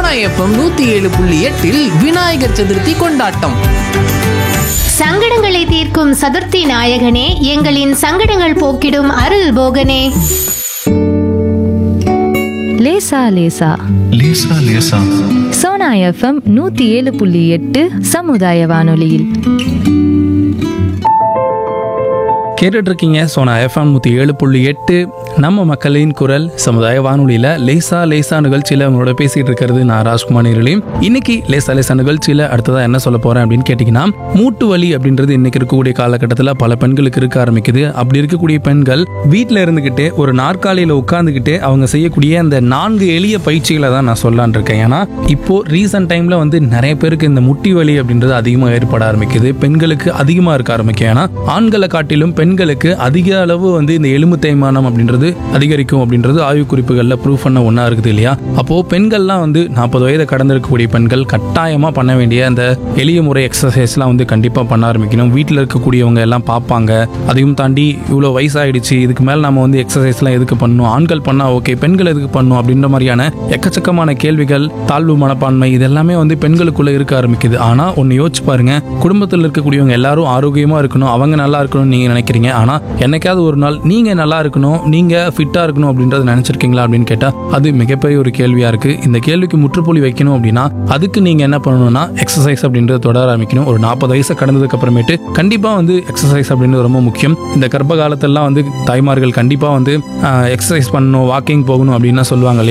Sona FM நூத்தி ஏழு புள்ளி எட்டில் விநாயகர் சதுர்த்தி கொண்டாட்டம் சங்கடங்களை தீர்க்கும் சதுர்த்தி நாயகனே எங்களின் சங்கடங்கள் போக்கிடும் அருள் போகனே லேசா லேசா லேசா லேசா சோனா எஃப்எம் நூத்தி ஏழு புள்ளி எட்டு சமுதாய வானொலியில் கேட்டுட்டு இருக்கீங்க சோனா எஃப்எம் நூற்றி ஏழு புள்ளி எட்டு நம்ம மக்களின் குரல் சமுதாய வானொலியில் லேசா லேசா நிகழ்ச்சியில் உங்களோட பேசிட்டு இருக்கிறது நான் ராஜ்குமார் நேரலையும் இன்னைக்கு லேசா லேசா நிகழ்ச்சியில் அடுத்ததாக என்ன சொல்ல போறேன் அப்படின்னு கேட்டிங்கன்னா மூட்டு வலி அப்படின்றது இன்னைக்கு இருக்கக்கூடிய காலகட்டத்தில் பல பெண்களுக்கு இருக்க ஆரம்பிக்குது அப்படி இருக்கக்கூடிய பெண்கள் வீட்டில் இருந்துக்கிட்டே ஒரு நாற்காலியில் உட்காந்துக்கிட்டே அவங்க செய்யக்கூடிய அந்த நான்கு எளிய பயிற்சிகளை தான் நான் சொல்லலான் இருக்கேன் ஏன்னா இப்போ ரீசன்ட் டைம்ல வந்து நிறைய பேருக்கு இந்த முட்டி வலி அப்படின்றது அதிகமாக ஏற்பட ஆரம்பிக்குது பெண்களுக்கு அதிகமாக இருக்க ஆரம்பிக்கும் ஏன்னா ஆண்களை காட்டிலும் பெண்களுக்கு அதிக அளவு வந்து இந்த எலும்பு தேய்மானம் அப்படின்றது அதிகரிக்கும் அப்படின்றது ஆய்வு குறிப்புகளில் ப்ரூவ் பண்ண ஒன்றா இருக்குது இல்லையா அப்போ பெண்கள்லாம் வந்து நாற்பது வயதை கடந்திருக்கக்கூடிய பெண்கள் கட்டாயமாக பண்ண வேண்டிய அந்த எளிய முறை எக்ஸசைஸ்லாம் வந்து கண்டிப்பாக பண்ண ஆரம்பிக்கணும் வீட்டில் இருக்கக்கூடியவங்க எல்லாம் பார்ப்பாங்க அதையும் தாண்டி இவ்வளோ வயசாயிடுச்சு இதுக்கு மேலே நம்ம வந்து எக்ஸசைஸ்லாம் எதுக்கு பண்ணணும் ஆண்கள் பண்ணால் ஓகே பெண்கள் எதுக்கு பண்ணணும் அப்படின்ற மாதிரியான எக்கச்சக்கமான கேள்விகள் தாழ்வு மனப்பான்மை இதெல்லாமே வந்து பெண்களுக்குள்ள இருக்க ஆரம்பிக்குது ஆனால் ஒன்று யோசிச்சு பாருங்க குடும்பத்தில் இருக்கக்கூடியவங்க எல்லாரும் ஆரோக்கியமாக இருக்கணும் அவங்க நல்லா இருக்கணும்னு நீங்கள் நினைக்கிறீங்க ஆனால் என்னைக்காவது ஒரு நாள் நீங்கள் நல்லா இருக்கணும் நீங்கள் ஃபிட்டாக இருக்கணும் அப்படின்றத நினச்சிருக்கீங்களா அப்படின்னு கேட்டால் அது மிகப்பெரிய ஒரு கேள்வியாக இருக்குது இந்த கேள்விக்கு முற்றுப்புள்ளி வைக்கணும் அப்படின்னா அதுக்கு நீங்கள் என்ன பண்ணணும்னா எக்ஸசைஸ் அப்படின்றத தொடர ஆரம்பிக்கணும் ஒரு நாற்பது வயசு கடந்ததுக்கு அப்புறமேட்டு கண்டிப்பாக வந்து எக்ஸசைஸ் அப்படின்றது ரொம்ப முக்கியம் இந்த கர்ப்ப காலத்தெல்லாம் வந்து தாய்மார்கள் கண்டிப்பாக வந்து எக்ஸசைஸ் பண்ணணும் வாக்கிங் போகணும் அப்படின்னு சொல்லுவாங்க இல்லையா